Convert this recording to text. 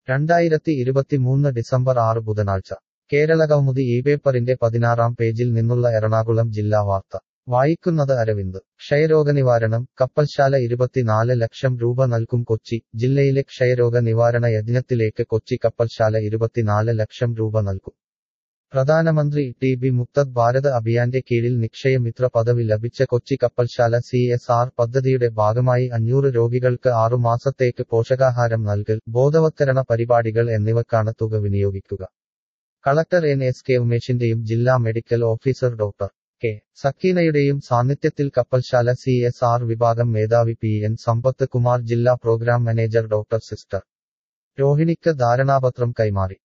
രണ്ടായിരത്തി ഇരുപത്തിമൂന്ന് ഡിസംബർ ആറ് ബുധനാഴ്ച കേരള കൗമുദി ഈ പേപ്പറിന്റെ പതിനാറാം പേജിൽ നിന്നുള്ള എറണാകുളം ജില്ലാ വാർത്ത വായിക്കുന്നത് അരവിന്ദ് ക്ഷയരോഗ നിവാരണം കപ്പൽശാല ഇരുപത്തിനാല് ലക്ഷം രൂപ നൽകും കൊച്ചി ജില്ലയിലെ ക്ഷയരോഗ നിവാരണ യജ്ഞത്തിലേക്ക് കൊച്ചി കപ്പൽശാല ഇരുപത്തിനാല് ലക്ഷം രൂപ നൽകും പ്രധാനമന്ത്രി ടി ബി മുക്തത് ഭാരത് അഭിയാന്റെ കീഴിൽ നിക്ഷയമിത്ര പദവി ലഭിച്ച കൊച്ചി കപ്പൽശാല സി എസ് ആർ പദ്ധതിയുടെ ഭാഗമായി അഞ്ഞൂറ് രോഗികൾക്ക് ആറുമാസത്തേക്ക് പോഷകാഹാരം നൽകൽ ബോധവത്കരണ പരിപാടികൾ എന്നിവക്കാണ് തുക വിനിയോഗിക്കുക കളക്ടർ എൻ എസ് കെ ഉമേഷിന്റെയും ജില്ലാ മെഡിക്കൽ ഓഫീസർ ഡോക്ടർ കെ സക്കീനയുടെയും സാന്നിധ്യത്തിൽ കപ്പൽശാല സി എസ് ആർ വിഭാഗം മേധാവി പി എൻ സമ്പത്ത് കുമാർ ജില്ലാ പ്രോഗ്രാം മാനേജർ ഡോക്ടർ സിസ്റ്റർ രോഹിണിക്ക് ധാരണാപത്രം കൈമാറി